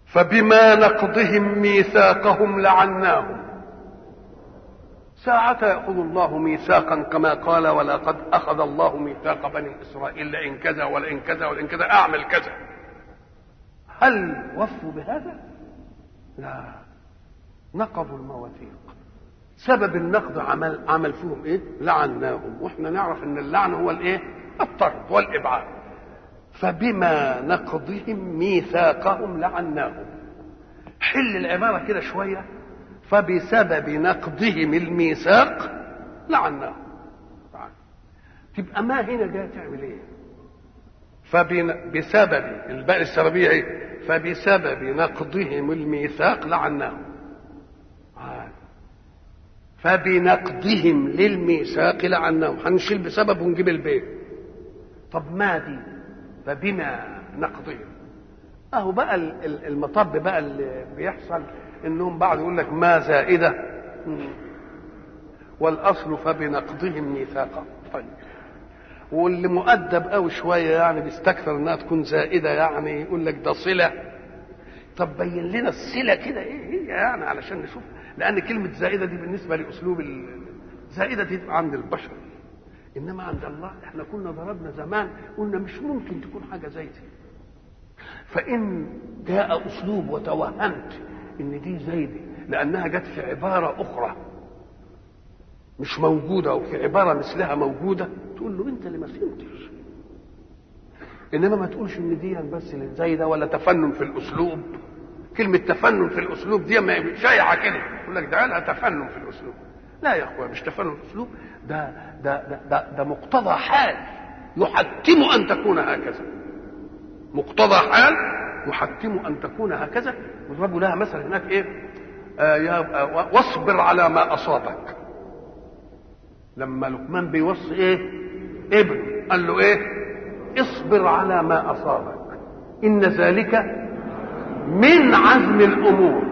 فبما نقضهم ميثاقهم لعناهم ساعة يأخذ الله ميثاقا كما قال ولقد أخذ الله ميثاق بني إسرائيل لئن كذا ولئن كذا ولئن كذا أعمل كذا هل وفوا بهذا؟ لا نقضوا المواثيق سبب النقض عمل عمل فيهم ايه؟ لعناهم واحنا نعرف ان اللعن هو الايه؟ الطرد والابعاد فبما نقضهم ميثاقهم لعناهم حل العباره كده شويه فبسبب نقضهم الميثاق لعناهم تبقى ما هنا جايه تعمل ايه فبسبب الباء السببيه ايه فبسبب نقضهم الميثاق لعناهم فبنقضهم للميثاق لعناهم هنشيل بسبب ونجيب البيت طب ما دي فبما نقضهم اهو بقى المطب بقى اللي بيحصل انهم بعض يقول لك ما زائده والاصل فبنقضهم ميثاقا طيب واللي مؤدب قوي شويه يعني بيستكثر انها تكون زائده يعني يقول لك ده صله طب بين لنا الصله كده ايه هي يعني علشان نشوف لان كلمه زائده دي بالنسبه لاسلوب زائده دي عند البشر انما عند الله احنا كنا ضربنا زمان قلنا مش ممكن تكون حاجه زايده فان جاء اسلوب وتوهمت ان دي زايده لانها جت في عباره اخرى مش موجوده وفي عباره مثلها موجوده تقول له انت اللي ما فهمتش انما ما تقولش ان دي بس زايده ولا تفنن في الاسلوب كلمه تفنن في الاسلوب دي ما شايعه كده يقول لك ده لها تفنن في الاسلوب لا يا اخويا مش تفنن في الاسلوب ده ده ده ده, ده مقتضى حال يحتم ان تكون هكذا مقتضى حال يحتم ان تكون هكذا وضربوا لها مثلا هناك ايه آه يا آه واصبر على ما اصابك لما لقمان بيوصي ايه ابنه قال له ايه اصبر على ما اصابك ان ذلك من عزم الامور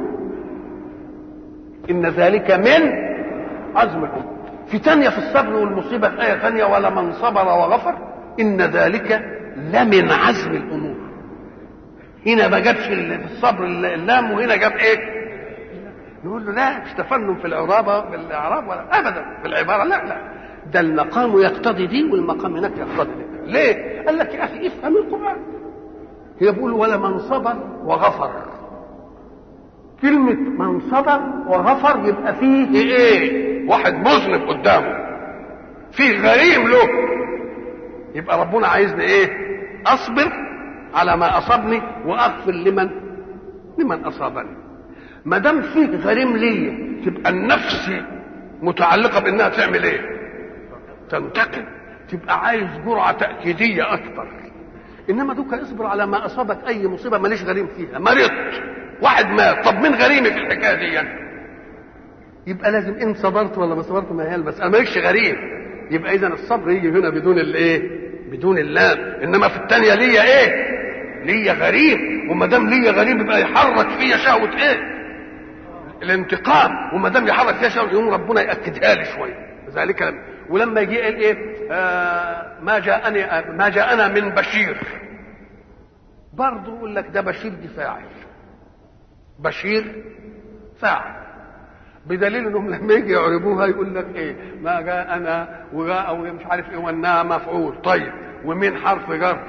ان ذلك من عزم الامور في تانية في الصبر والمصيبة في آية ثانية ولمن صبر وغفر إن ذلك لمن عزم الأمور هنا ما جابش في الصبر اللام وهنا جاب إيه؟ نقول له لا مش تفنن في العرابة بالإعراب ولا أبدا في العبارة لا لا ده المقام يقتضي دي والمقام هناك يقتضي دي ليه؟ قال لك يا أخي افهم القرآن هي بيقول ولمن صبر وغفر كلمة من صبر وغفر يبقى فيه ايه؟ واحد مذنب قدامه فيه غريم له يبقى ربنا عايزني ايه؟ اصبر على ما اصابني واغفر لمن لمن اصابني. ما دام فيه غريم ليا تبقى النفس متعلقه بانها تعمل ايه؟ تنتقم تبقى عايز جرعه تاكيديه اكتر. انما دوك اصبر على ما اصابك اي مصيبه ماليش غريم فيها مرضت واحد مات طب مين غريمي في الحكايه دي يعني؟ يبقى لازم ان صبرت ولا ما صبرت ما هي المساله مالكش غريم يبقى اذا الصبر يجي هنا بدون الايه بدون اللام انما في الثانيه ليا ايه ليا غريم وما دام ليا غريم يبقى يحرك فيا شهوه ايه الانتقام وما دام يحرك فيها شهوه يقوم ربنا ياكدها لي شويه ذلك لما ولما يجي قال ايه آه ما جاءني ما جاءنا من بشير برضه يقول لك ده بشير دي فاعل بشير فاعل بدليل انهم لما يجي يعربوها يقول لك ايه ما جاء انا وجاء مش عارف ايه وانها مفعول طيب ومين حرف جر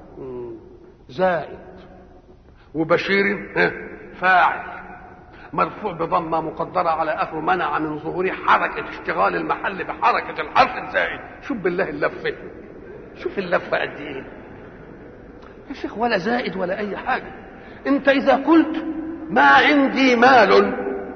زائد وبشير فاعل مرفوع بضمة مقدرة على آخره منع من ظهور حركة اشتغال المحل بحركة الحرف الزائد شوف بالله اللفة شوف اللفة قد إيه يا شيخ ولا زائد ولا أي حاجة أنت إذا قلت ما عندي مال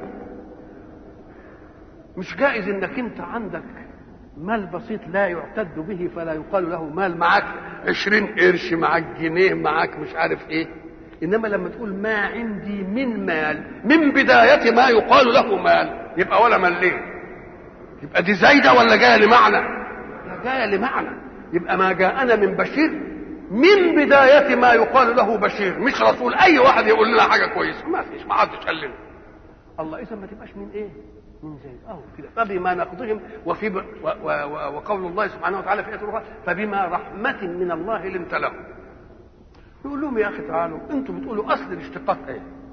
مش جائز انك انت عندك مال بسيط لا يعتد به فلا يقال له مال معاك عشرين قرش معاك جنيه معاك مش عارف ايه انما لما تقول ما عندي من مال من بداية ما يقال له مال يبقى ولا مال ليه يبقى دي زايدة ولا جاية لمعنى لا جاية لمعنى يبقى ما جاءنا من بشير من بداية ما يقال له بشير مش رسول اي واحد يقول لنا حاجة كويسة ما فيش ما حدش قال لنا الله اذا ما تبقاش من ايه من زيد اهو كده فبما نقضهم وفي ب... و... و... و... وقول الله سبحانه وتعالى في ايه اخرى فبما رحمه من الله لنت لهم يقول لهم يا اخي تعالوا انتم بتقولوا اصل الاشتقاق ايه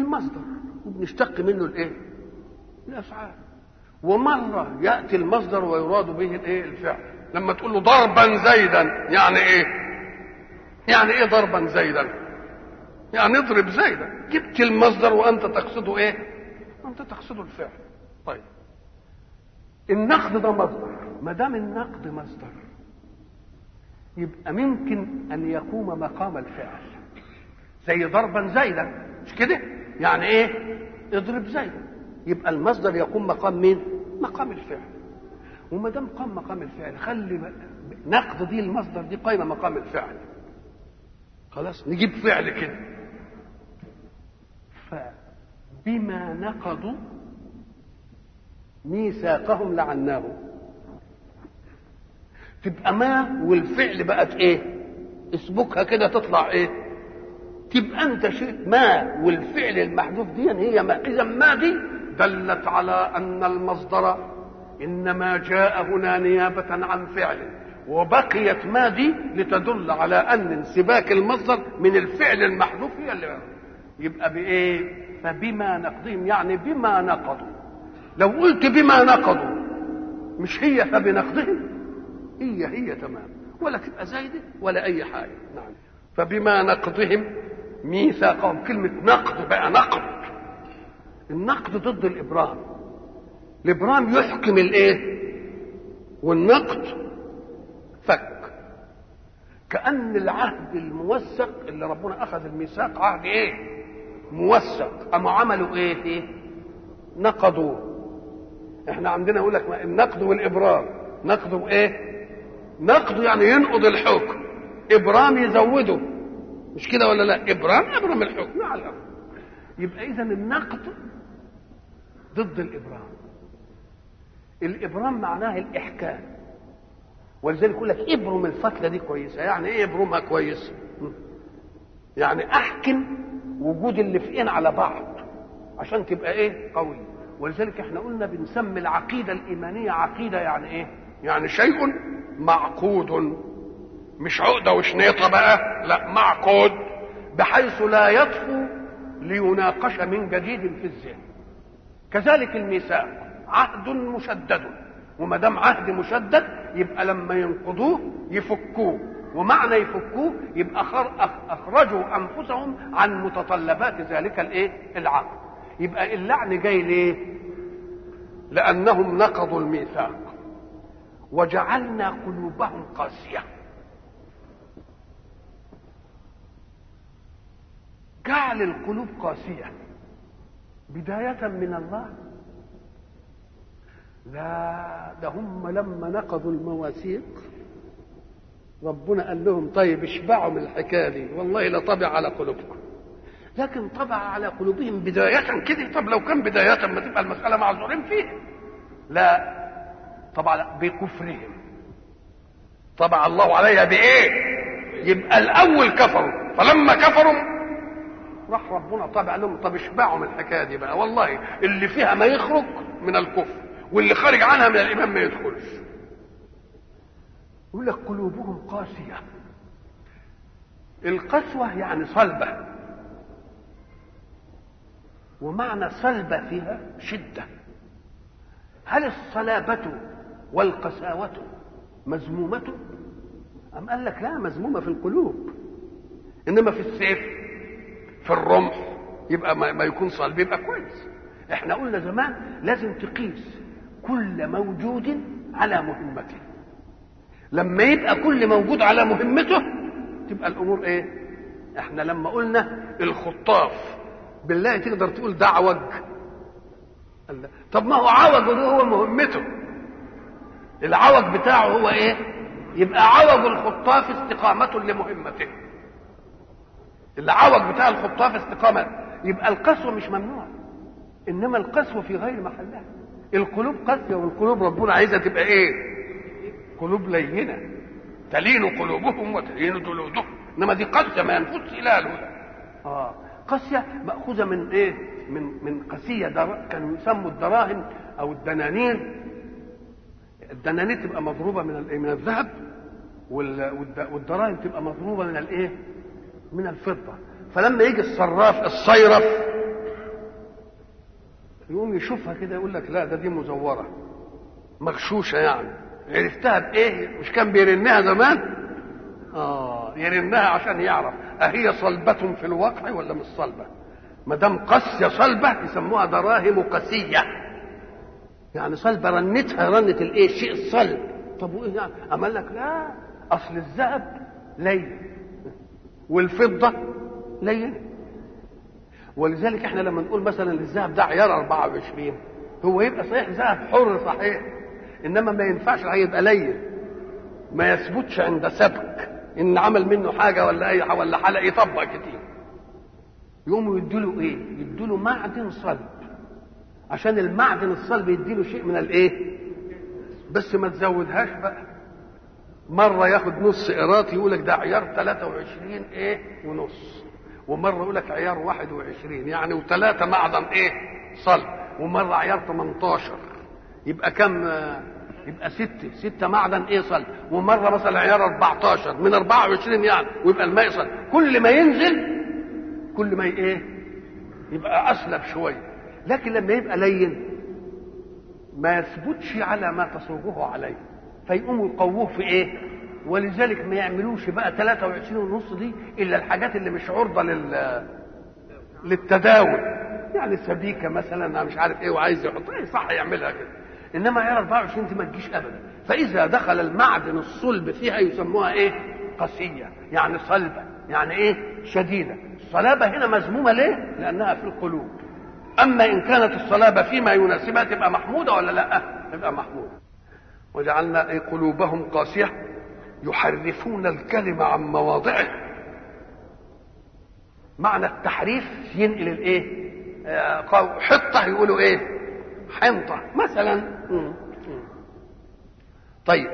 المصدر وبنشتق منه الايه الافعال ومره ياتي المصدر ويراد به الايه الفعل لما تقول له ضربا زيدا يعني ايه يعني ايه ضربا زيدا يعني اضرب زيدا جبت المصدر وانت تقصده ايه انت تقصده الفعل طيب النقد ده مصدر ما دام النقد مصدر يبقى ممكن ان يقوم مقام الفعل زي ضربا زيدا مش كده يعني ايه اضرب زيدا يبقى المصدر يقوم مقام مين مقام الفعل وما دام قام مقام الفعل خلي نقد دي المصدر دي قايمه مقام الفعل خلاص نجيب فعل كده فبما نقضوا ميثاقهم لعناهم تبقى ما والفعل بقت ايه اسبكها كده تطلع ايه تبقى انت شئت ما والفعل المحذوف دي هي ما اذا ما دي دلت على ان المصدر انما جاء هنا نيابه عن فعل وبقيت ما دي لتدل على ان انسباك المصدر من الفعل المحذوف هي اللي يبقى بايه فبما نقضهم يعني بما نقضوا لو قلت بما نقضوا مش هي فبنقضهم هي هي تمام ولا تبقى زايده ولا اي حاجه نعم فبما نقضهم ميثاقهم كلمه نقض بقى نقض النقد ضد الابرام الابرام يحكم الايه والنقد فك كان العهد الموثق اللي ربنا اخذ الميثاق عهد ايه موثق اما عملوا ايه ايه نقضوا احنا عندنا يقول لك النقد والابرام نقضوا ايه نقض يعني ينقض الحكم ابرام يزوده مش كده ولا لا ابرام ابرم الحكم على الأرض. يبقى اذا النقد ضد الابرام الابرام معناه الاحكام ولذلك يقول لك ابرم الفتله دي كويسه يعني ايه ابرمها كويس يعني احكم وجود اللي فئين على بعض عشان تبقى ايه قوي ولذلك احنا قلنا بنسمي العقيده الايمانيه عقيده يعني ايه يعني شيء معقود مش عقده وشنيطه بقى لا معقود بحيث لا يطفو ليناقش من جديد في الذهن كذلك الميثاق عهد مشدد وما دام عهد مشدد يبقى لما ينقضوه يفكوه ومعنى يفكوه يبقى اخرجوا انفسهم عن متطلبات ذلك الايه العقد يبقى اللعن جاي ليه لانهم نقضوا الميثاق وجعلنا قلوبهم قاسيه جعل القلوب قاسيه بدايه من الله لا ده هم لما نقضوا المواثيق ربنا قال لهم طيب اشبعوا من الحكايه دي والله لطبع على قلوبكم لكن طبع على قلوبهم بداية كده طب لو كان بداية ما تبقى المسألة معذورين فيها لا طبعا بكفرهم طبع الله عليها بإيه يبقى الأول كفروا فلما كفروا راح ربنا طبع لهم طب اشبعوا من الحكاية دي بقى والله اللي فيها ما يخرج من الكفر واللي خارج عنها من الإيمان ما يدخلش يقول لك قلوبهم قاسية القسوة يعني صلبة ومعنى صلبة فيها شدة هل الصلابة والقساوة مذمومة أم قال لك لا مذمومة في القلوب إنما في السيف في الرمح يبقى ما يكون صلب يبقى كويس احنا قلنا زمان لازم تقيس كل موجود على مهمته لما يبقى كل موجود على مهمته تبقى الامور ايه احنا لما قلنا الخطاف بالله تقدر تقول ده عوج الله. طب ما هو عوج وده هو مهمته العوج بتاعه هو ايه يبقى عوج الخطاف استقامة لمهمته العوج بتاع الخطاف استقامة يبقى القسوة مش ممنوع انما القسوة في غير محلها القلوب قاسية والقلوب ربنا عايزها تبقى ايه قلوب لينة تلين قلوبهم وتلين جلودهم انما دي قاسية ما ينفذش الى الهدى اه قاسية مأخوذة من ايه من من قسية در... كانوا يسموا الدراهم او الدنانير الدنانير تبقى مضروبة من الايه من الذهب وال... والدراهم تبقى مضروبة من الايه من الفضة فلما يجي الصراف الصيرف يقوم يشوفها كده يقول لك لا ده دي مزوره مغشوشه يعني عرفتها بايه مش كان بيرنها زمان اه يرنها عشان يعرف اهي صلبه في الواقع ولا مش صلبه ما دام قاسيه صلبه يسموها دراهم قسيه يعني صلبه رنتها رنه الايه الشيء الصلب طب وايه يعني اما لك لا اصل الذهب لين والفضه لين ولذلك احنا لما نقول مثلا الذهب ده عيار 24 هو يبقى صحيح ذهب حر صحيح انما ما ينفعش يبقى لين ما يثبتش عند سبك ان عمل منه حاجه ولا اي حاجه ولا حلقه يطبق كتير يقوموا يدوا ايه يدوا معدن صلب عشان المعدن الصلب يديله شيء من الايه بس ما تزودهاش بقى مرة ياخد نص قراط يقول لك ده عيار 23 ايه ونص ومرة يقول لك عيار 21 يعني وثلاثة معدن ايه صلب ومرة عيار 18 يبقى كم يبقى ستة ستة معدن ايه صلب ومرة مثلا عيار 14 من 24 يعني ويبقى الماء صلب كل ما ينزل كل ما ايه يبقى اسلب شوية لكن لما يبقى لين ما يثبتش على ما تصوغه عليه فيقوموا يقووه في ايه ولذلك ما يعملوش بقى 23 ونص دي الا الحاجات اللي مش عرضه لل للتداول يعني سبيكه مثلا انا مش عارف ايه وعايز يحط ايه صح يعملها كده انما عيار 24 دي ما تجيش ابدا فاذا دخل المعدن الصلب فيها يسموها ايه قسيه يعني صلبه يعني ايه شديده الصلابه هنا مذمومه ليه لانها في القلوب اما ان كانت الصلابه فيما يناسبها تبقى محموده ولا لا تبقى محموده وجعلنا أي قلوبهم قاسية يحرفون الكلمة عن مواضعه معنى التحريف ينقل الايه آه حطة يقولوا ايه حنطة مثلا طيب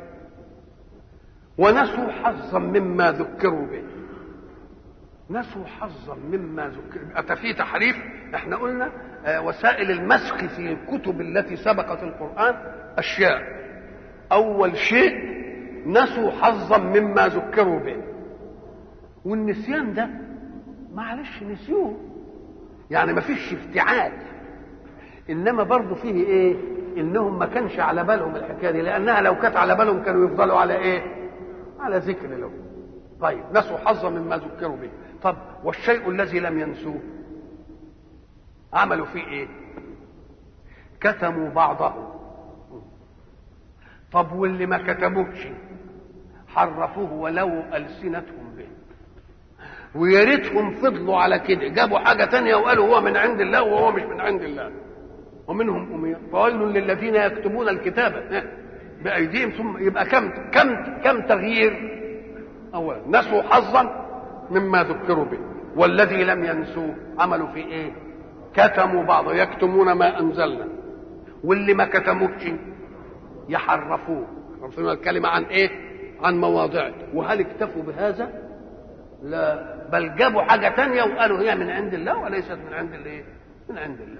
ونسوا حظا مما ذكروا به نسوا حظا مما ذكروا أتى في تحريف احنا قلنا آه وسائل المسخ في الكتب التي سبقت القرآن أشياء اول شيء نسوا حظا مما ذكروا به والنسيان ده معلش نسيوه يعني ما فيش افتعال انما برضه فيه ايه انهم ما كانش على بالهم الحكايه دي لانها لو كانت على بالهم كانوا يفضلوا على ايه على ذكر له طيب نسوا حظا مما ذكروا به طب والشيء الذي لم ينسوه عملوا فيه ايه كتموا بعضه طب واللي ما كتبوش حرفوه ولو ألسنتهم به ويا ريتهم فضلوا على كده جابوا حاجة تانية وقالوا هو من عند الله وهو مش من عند الله ومنهم أمية فويل للذين يكتبون الكتابة بأيديهم ثم يبقى كم كم كم تغيير أولا نسوا حظا مما ذكروا به والذي لم ينسوه عملوا في ايه؟ كتموا بعض يكتمون ما أنزلنا واللي ما كتموش يحرفوه يحرفون الكلمة عن ايه عن مواضعه وهل اكتفوا بهذا لا بل جابوا حاجة تانية وقالوا هي من عند الله وليست من عند الايه من عند الله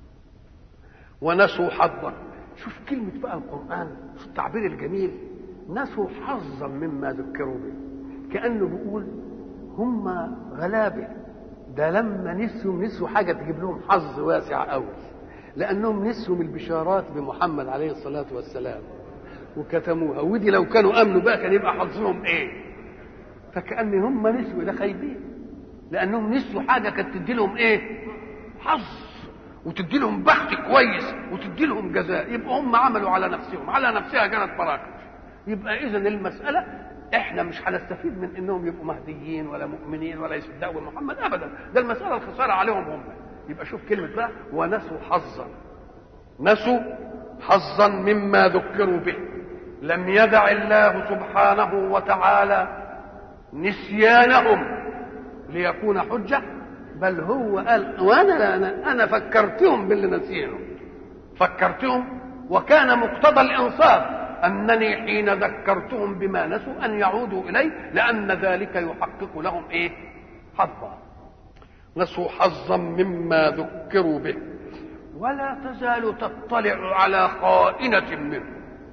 ونسوا حظا شوف كلمة بقى القرآن في التعبير الجميل نسوا حظا مما ذكروا به كأنه بيقول هم غلابة ده لما نسوا نسوا حاجة تجيب لهم حظ واسع قوي لانهم نسوا من البشارات بمحمد عليه الصلاه والسلام وكتموها ودي لو كانوا امنوا بقى كان يبقى حظهم ايه فكان هم نسوا ده خايبين لانهم نسوا حاجه كانت تدي لهم ايه حظ وتدي لهم بخت كويس وتدي لهم جزاء يبقى هم عملوا على نفسهم على نفسها كانت براكه يبقى اذا المساله احنا مش هنستفيد من انهم يبقوا مهديين ولا مؤمنين ولا يصدقوا محمد ابدا ده المساله الخساره عليهم هم يبقى شوف كلمة بقى ونسوا حظا نسوا حظا مما ذكروا به لم يدع الله سبحانه وتعالى نسيانهم ليكون حجة بل هو قال وانا انا انا فكرتهم باللي نسيهم فكرتهم وكان مقتضى الانصاف انني حين ذكرتهم بما نسوا ان يعودوا اليه لان ذلك يحقق لهم ايه حظا نسوا حظا مما ذكروا به ولا تزال تطلع على خائنة منه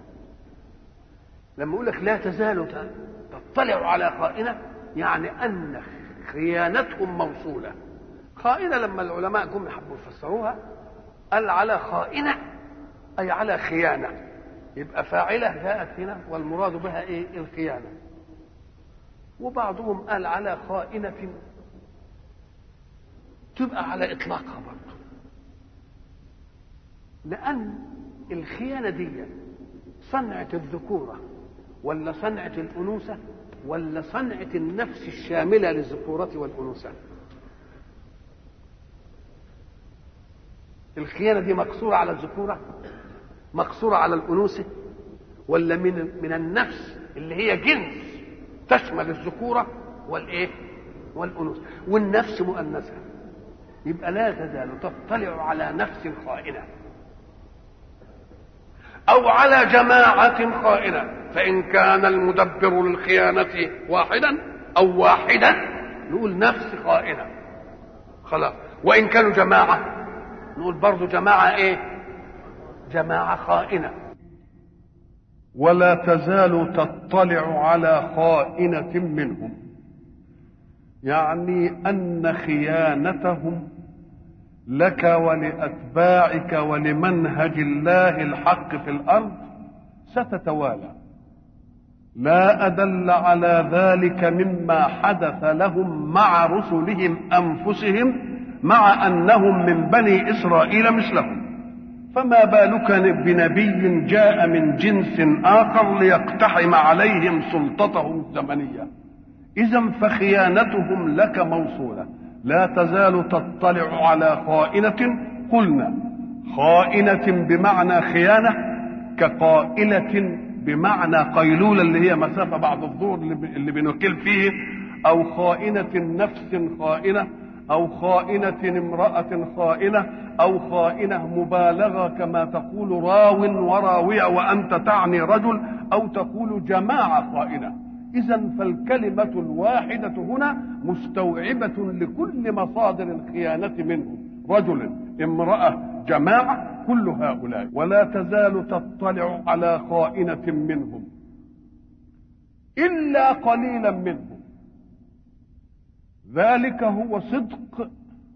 لما أقول لك لا تزال تطلع على خائنة يعني أن خيانتهم موصولة خائنة لما العلماء جم يحبوا يفسروها قال على خائنة أي على خيانة يبقى فاعلة جاءت هنا والمراد بها إيه الخيانة وبعضهم قال على خائنة تبقى على إطلاقها برضه لأن الخيانة دي صنعة الذكورة ولا صنعة الأنوثة ولا صنعة النفس الشاملة للذكورة والأنوثة الخيانة دي مقصورة على الذكورة مقصورة على الأنوثة ولا من من النفس اللي هي جنس تشمل الذكورة والإيه والأنوثة والنفس مؤنثة يبقى لا تزال تطلع على نفس خائنة أو على جماعة خائنة فإن كان المدبر للخيانة واحدا أو واحدا نقول نفس خائنة خلاص وإن كانوا جماعة نقول برضو جماعة إيه جماعة خائنة ولا تزال تطلع على خائنة منهم يعني أن خيانتهم لك ولأتباعك ولمنهج الله الحق في الأرض ستتوالى لا أدل على ذلك مما حدث لهم مع رسلهم أنفسهم مع أنهم من بني إسرائيل مثلهم فما بالك بنبي جاء من جنس آخر ليقتحم عليهم سلطتهم الزمنية إذا فخيانتهم لك موصولة لا تزال تطلع على خائنة قلنا خائنة بمعنى خيانة كقائلة بمعنى قيلولة اللي هي مسافة بعد الظهر اللي بنقل فيه أو خائنة نفس خائنة أو خائنة امرأة خائنة أو خائنة مبالغة كما تقول راو وراوية وأنت تعني رجل أو تقول جماعة خائنة إذا فالكلمة الواحدة هنا مستوعبة لكل مصادر الخيانة منه رجل امرأة جماعة كل هؤلاء ولا تزال تطلع على خائنة منهم إلا قليلا منهم ذلك هو صدق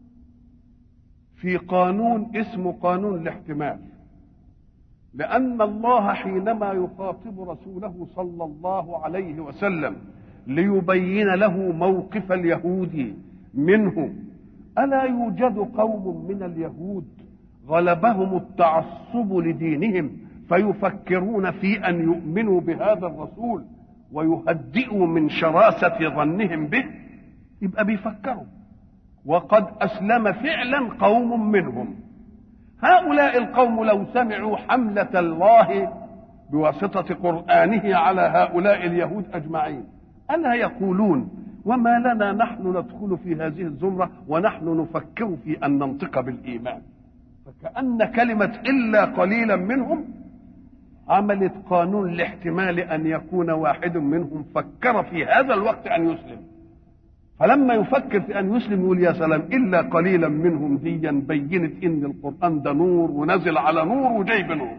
في قانون اسمه قانون الاحتمال لأن الله حينما يخاطب رسوله صلى الله عليه وسلم ليبين له موقف اليهود منه ألا يوجد قوم من اليهود غلبهم التعصب لدينهم فيفكرون في أن يؤمنوا بهذا الرسول ويهدئوا من شراسة ظنهم به يبقى بيفكروا وقد أسلم فعلا قوم منهم هؤلاء القوم لو سمعوا حملة الله بواسطة قرآنه على هؤلاء اليهود أجمعين ألا يقولون وما لنا نحن ندخل في هذه الزمرة ونحن نفكر في أن ننطق بالإيمان فكأن كلمة إلا قليلا منهم عملت قانون لاحتمال أن يكون واحد منهم فكر في هذا الوقت أن يسلم فلما يفكر في ان يسلم يقول يا سلام الا قليلا منهم ديا بينت ان القران ده نور ونزل على نور وجاي بنور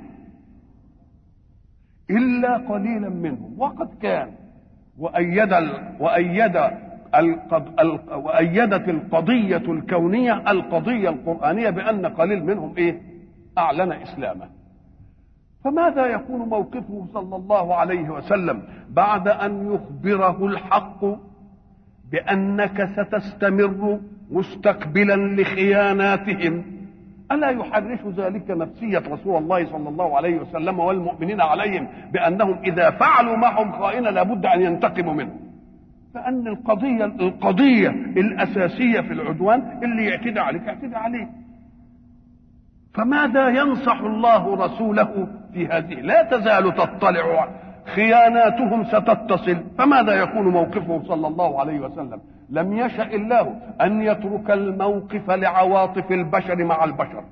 الا قليلا منهم وقد كان وايد ال... وايد القض... ال... وايدت القضيه الكونيه القضيه القرانيه بان قليل منهم ايه اعلن اسلامه فماذا يكون موقفه صلى الله عليه وسلم بعد ان يخبره الحق بانك ستستمر مستقبلا لخياناتهم الا يحرش ذلك نفسيه رسول الله صلى الله عليه وسلم والمؤمنين عليهم بانهم اذا فعلوا معهم خائنه لابد ان ينتقموا منهم لان القضيه القضيه الاساسيه في العدوان اللي يعتدي عليك يعتدي عليه فماذا ينصح الله رسوله في هذه لا تزال تطلع خياناتهم ستتصل فماذا يكون موقفه صلى الله عليه وسلم لم يشا الله ان يترك الموقف لعواطف البشر مع البشر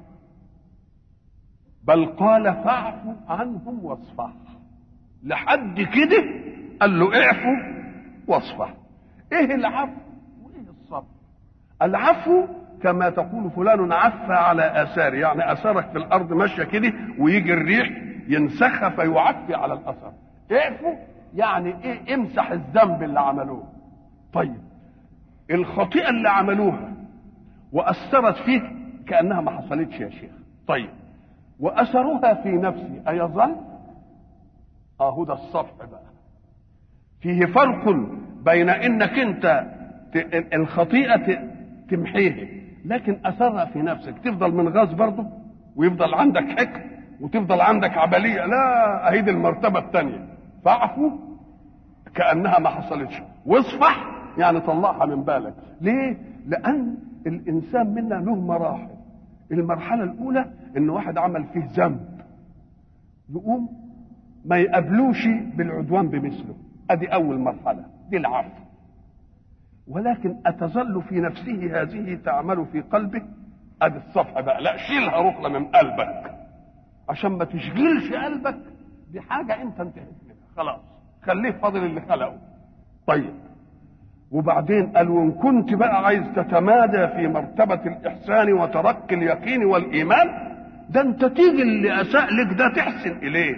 بل قال فاعف عنهم واصفح لحد كده قال له اعفوا واصفح ايه العفو وايه الصبر العفو كما تقول فلان عفى على اثار يعني اثارك في الارض ماشيه كده ويجي الريح ينسخها فيعفي على الاثر اعفوا يعني ايه امسح الذنب اللي عملوه طيب الخطيئه اللي عملوها واثرت فيك كانها ما حصلتش يا شيخ طيب واثرها في نفسي ايظل اهو ده الصفح بقى فيه فرق بين انك انت الخطيئه تمحيها لكن اثرها في نفسك تفضل من غاز برضه ويفضل عندك حكم وتفضل عندك عمليه لا اهي دي المرتبه الثانيه فاعفو كانها ما حصلتش واصفح يعني طلعها من بالك ليه لان الانسان منا له مراحل المرحله الاولى ان واحد عمل فيه ذنب يقوم ما يقابلوش بالعدوان بمثله ادي اول مرحله دي العفو ولكن اتظل في نفسه هذه تعمل في قلبه ادي الصفحه بقى لا شيلها ركله من قلبك عشان ما تشغلش قلبك بحاجه انت انتهيت منها خلاص خليه فاضل اللي خلقه طيب وبعدين قال وان كنت بقى عايز تتمادى في مرتبه الاحسان وترقي اليقين والايمان ده انت تيجي اللي اساء لك ده تحسن اليه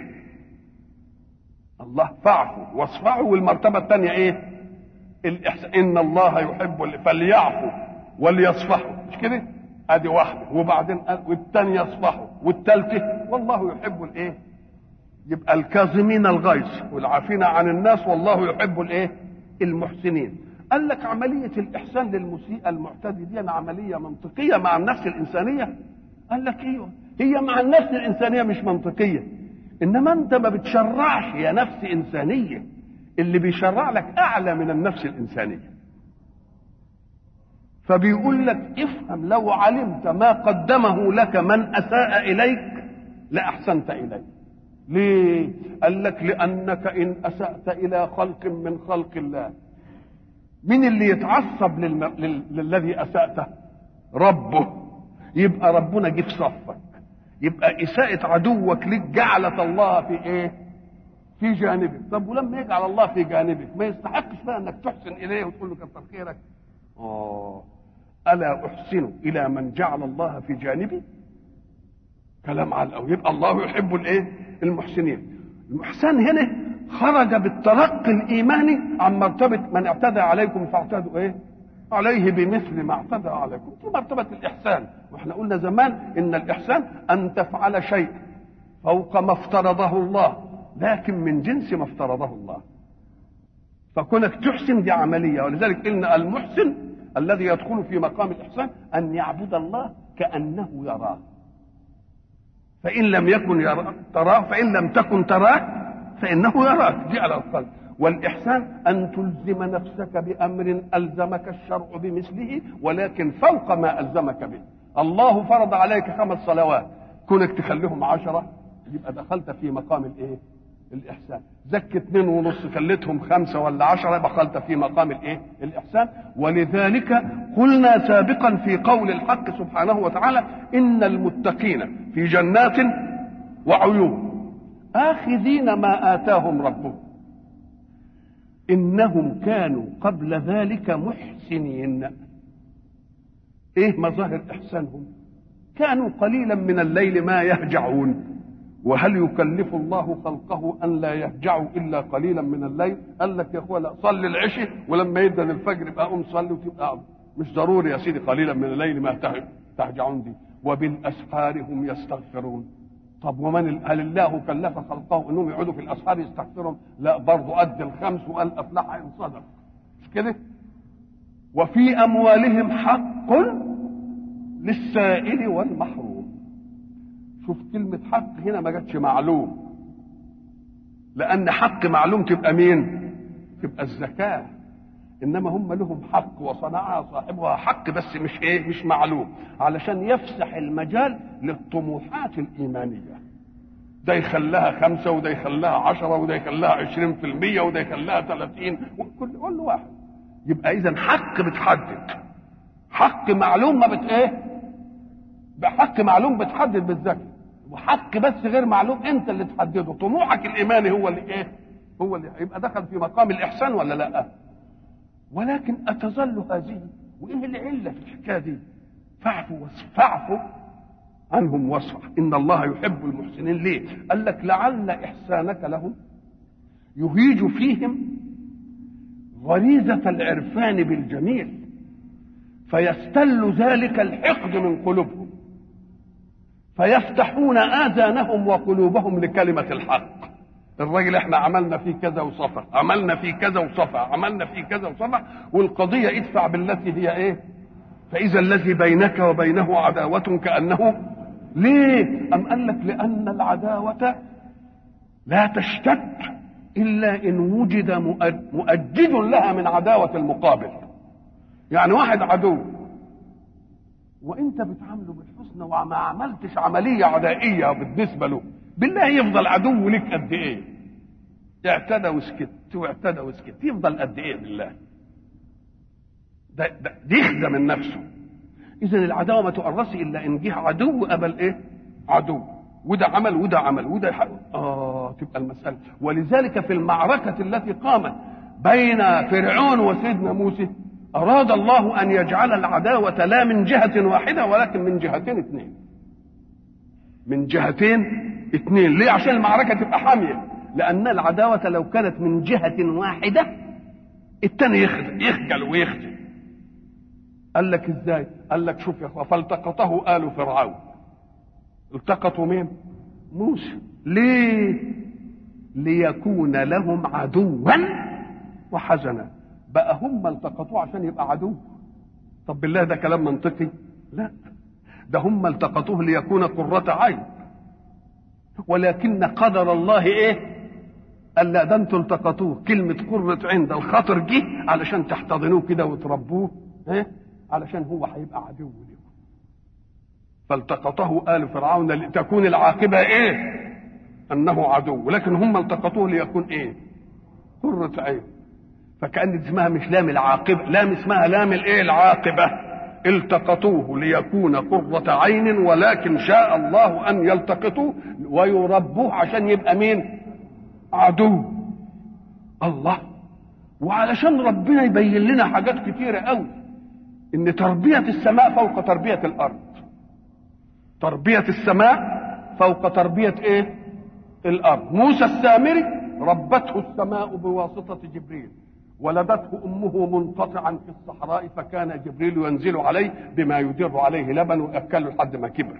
الله فاعفوا واصفعوا والمرتبه الثانيه ايه الإحسان ان الله يحب فليعفوا وليصفحوا مش كده ادي واحده وبعدين قال والثانيه يصفحوا والثالثه والله يحب الايه يبقى الكاظمين الغيظ والعافين عن الناس والله يحب الايه المحسنين قال لك عملية الإحسان للمسيء المعتدي دي عملية منطقية مع النفس الإنسانية قال لك ايوه هي مع النفس الإنسانية مش منطقية إنما أنت ما بتشرعش يا نفس إنسانية اللي بيشرع لك أعلى من النفس الإنسانية فبيقول لك افهم لو علمت ما قدمه لك من أساء إليك لأحسنت إليه ليه؟ قال لك لأنك إن أسأت إلى خلق من خلق الله مين اللي يتعصب للم... لل... للذي اساته ربه يبقى ربنا جه في صفك يبقى اساءة عدوك لك جعلت الله في ايه في جانبك طب ولما يجعل الله في جانبك ما يستحقش بقى انك تحسن اليه وتقول له كتر خيرك اه الا احسن الى من جعل الله في جانبي كلام على الأول يبقى الله يحب الايه المحسنين المحسن هنا خرج بالترقي الايماني عن مرتبه من اعتدى عليكم فاعتدوا ايه عليه بمثل ما اعتدى عليكم في مرتبه الاحسان واحنا قلنا زمان ان الاحسان ان تفعل شيء فوق ما افترضه الله لكن من جنس ما افترضه الله فكونك تحسن دي عمليه ولذلك قلنا المحسن الذي يدخل في مقام الاحسان ان يعبد الله كانه يراه فان لم يكن يرى تراه فان لم تكن تراه فإنه يراك دي على القلب والإحسان أن تلزم نفسك بأمر ألزمك الشرع بمثله ولكن فوق ما ألزمك به الله فرض عليك خمس صلوات كونك تخليهم عشرة يبقى دخلت في مقام الإيه الإحسان زك اتنين ونص خليتهم خمسة ولا عشرة دخلت في مقام الإيه الإحسان ولذلك قلنا سابقا في قول الحق سبحانه وتعالى إن المتقين في جنات وعيون آخذين ما آتاهم ربهم إنهم كانوا قبل ذلك محسنين إيه مظاهر إحسانهم كانوا قليلا من الليل ما يهجعون وهل يكلف الله خلقه أن لا يهجعوا إلا قليلا من الليل قال لك يا أخوة لا صلي العشاء ولما يدن الفجر يبقى قوم صلي وتبقى مش ضروري يا سيدي قليلا من الليل ما تهجعون دي وبالأسحار هم يستغفرون طب ومن هل الله كلف خلقه انهم يقعدوا في الاسحار يستغفرهم؟ لا برضه قد الخمس وقال افلح ان صدق مش كده؟ وفي اموالهم حق للسائل والمحروم شوف كلمة حق هنا ما جاتش معلوم لأن حق معلوم تبقى مين؟ تبقى الزكاة إنما هم لهم حق وصنعها صاحبها حق بس مش إيه؟ مش معلوم علشان يفسح المجال للطموحات الإيمانية ده يخليها خمسة وده يخليها عشرة وده يخليها عشرين في المية وده يخليها ثلاثين وكل كل واحد يبقى إذا حق بتحدد حق معلوم ما بت إيه؟ بحق معلوم بتحدد بالذكي وحق بس غير معلوم انت اللي تحدده طموحك الايماني هو اللي ايه هو اللي يبقى دخل في مقام الاحسان ولا لا ولكن اتظل هذه وايه العله في الحكايه دي فاعفوا فاعفوا عنهم واصفح ان الله يحب المحسنين ليه قال لك لعل احسانك لهم يهيج فيهم غريزه العرفان بالجميل فيستل ذلك الحقد من قلوبهم فيفتحون آذانهم وقلوبهم لكلمة الحق الراجل احنا عملنا فيه كذا وصفى عملنا فيه كذا وصفى عملنا فيه كذا وصفى والقضية ادفع بالتي هي ايه فإذا الذي بينك وبينه عداوة كأنه ليه أم قال لك لأن العداوة لا تشتد إلا إن وجد مؤجد لها من عداوة المقابل يعني واحد عدو وانت بتعامله بالحسنى وما عملتش عمليه عدائيه بالنسبه له بالله يفضل عدو لك قد ايه اعتدى وسكت واعتدى وسكت يفضل قد ايه بالله ده, ده دي يخدم من نفسه اذا العداوه ما تؤرسي الا ان جه عدو قبل ايه عدو وده عمل وده عمل وده حق. اه تبقى المساله ولذلك في المعركه التي قامت بين فرعون وسيدنا موسى أراد الله أن يجعل العداوة لا من جهة واحدة ولكن من جهتين اثنين من جهتين اثنين ليه عشان المعركة تبقى حامية لأن العداوة لو كانت من جهة واحدة التاني يخجل ويخجل قال لك ازاي قال لك شوف يا اخوة فالتقطه آل فرعون التقطوا مين موسى ليه ليكون لهم عدوا وحزنا بقى هم التقطوه عشان يبقى عدو طب بالله ده كلام منطقي لا ده هم التقطوه ليكون قرة عين ولكن قدر الله ايه قال لا ده انتوا التقطوه كلمة قرة عين ده الخطر جه علشان تحتضنوه كده وتربوه ايه علشان هو هيبقى عدو لكم فالتقطه آل فرعون لتكون العاقبة ايه انه عدو لكن هم التقطوه ليكون ايه قرة عين فكأن اسمها مش لام العاقبة لام اسمها لام الايه العاقبة التقطوه ليكون قرة عين ولكن شاء الله أن يلتقطوه ويربوه عشان يبقى مين عدو الله وعلشان ربنا يبين لنا حاجات كتيرة قوي ان تربية السماء فوق تربية الارض تربية السماء فوق تربية ايه الارض موسى السامري ربته السماء بواسطة جبريل ولدته امه منقطعا في الصحراء فكان جبريل ينزل عليه بما يدر عليه لبن وياكله لحد ما كبر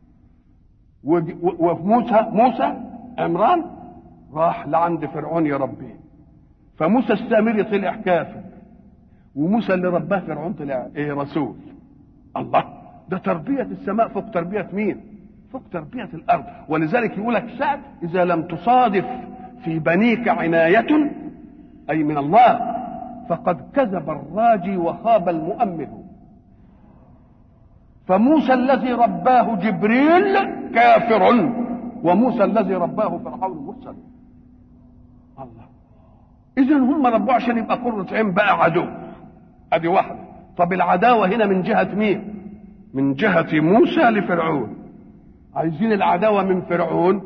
وموسى موسى عمران راح لعند فرعون يربيه فموسى السامري طلع كافر وموسى اللي رباه فرعون طلع ايه رسول الله ده تربية السماء فوق تربية مين فوق تربية الأرض ولذلك يقول لك سعد إذا لم تصادف في بنيك عناية أي من الله فقد كذب الراجي وخاب المؤمل فموسى الذي رباه جبريل كافر وموسى الذي رباه فرعون مرسل الله إذا هم ربوه عشان يبقى قرة عين بقى عدو أدي واحدة طب العداوة هنا من جهة مين؟ من جهة موسى لفرعون عايزين العداوة من فرعون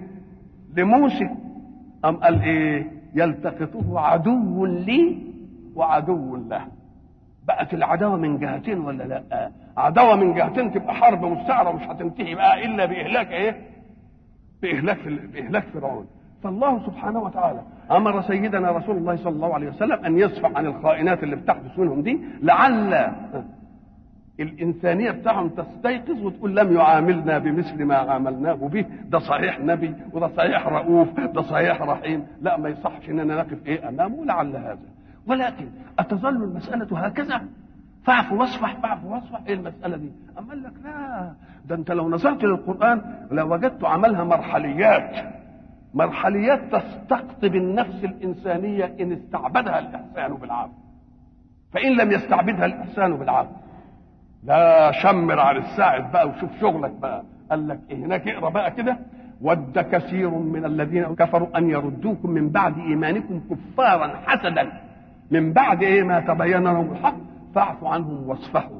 لموسى أم قال إيه؟ يلتقطه عدو لي وعدو له بقت العداوه من جهتين ولا لا عداوه من جهتين تبقى حرب مستعره ومش هتنتهي بقى الا باهلاك ايه باهلاك باهلاك فرعون فالله سبحانه وتعالى امر سيدنا رسول الله صلى الله عليه وسلم ان يصفح عن الخائنات اللي بتحدث منهم دي لعل الإنسانية بتاعهم تستيقظ وتقول لم يعاملنا بمثل ما عاملناه به ده صحيح نبي وده صحيح رؤوف ده صحيح رحيم لا ما يصحش اننا نقف ايه امامه لعل هذا ولكن أتظل المسألة هكذا فاعف واصفح فاعف واصفح ايه المسألة دي أما قال لك لا ده انت لو نظرت للقرآن لوجدت عملها مرحليات مرحليات تستقطب النفس الإنسانية إن استعبدها الإحسان بالعافية فإن لم يستعبدها الإحسان بالعافية لا شمر على الساعد بقى وشوف شغلك بقى قال لك إيه هناك اقرا بقى كده ود كثير من الذين كفروا ان يردوكم من بعد ايمانكم كفارا حسدا من بعد ايه ما تبين لهم الحق فاعفوا عنهم واصفحوا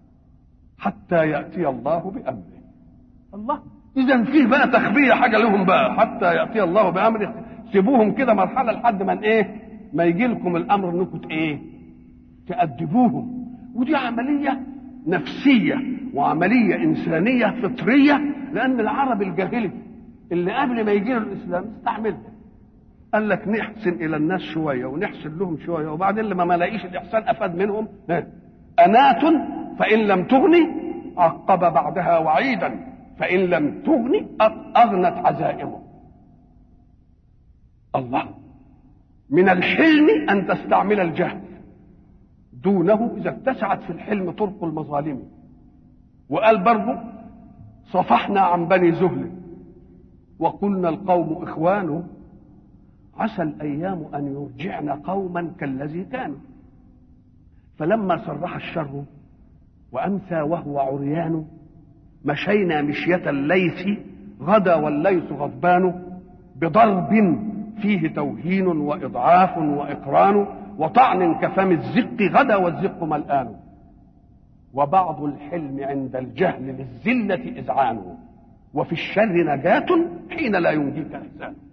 حتى ياتي الله بامره الله اذا فيه بقى تخبيه حاجه لهم بقى حتى ياتي الله بامره سيبوهم كده مرحله لحد ما ايه ما يجي لكم الامر انكم ايه تأدبوهم ودي عمليه نفسيه وعمليه انسانيه فطريه لان العرب الجاهلي اللي قبل ما يجي الاسلام استعملها قال لك نحسن الى الناس شويه ونحسن لهم شويه وبعدين لما ما لاقيش الاحسان افاد منهم انات فان لم تغني عقب بعدها وعيدا فإن لم تغني أغنت عزائمه الله من الحلم أن تستعمل الجهل دونه إذا اتسعت في الحلم طرق المظالم وقال برضه صفحنا عن بني زهل وقلنا القوم إخوان عسى الأيام أن يرجعن قوما كالذي كانوا فلما صرح الشر وأمسى وهو عريان مشينا مشية الليث غدا والليث غضبان بضرب فيه توهين وإضعاف وإقران وطعن كفم الزق غدا والزق ملآن وبعض الحلم عند الجهل للذلة إذعان وفي الشر نجاة حين لا ينجيك إحسان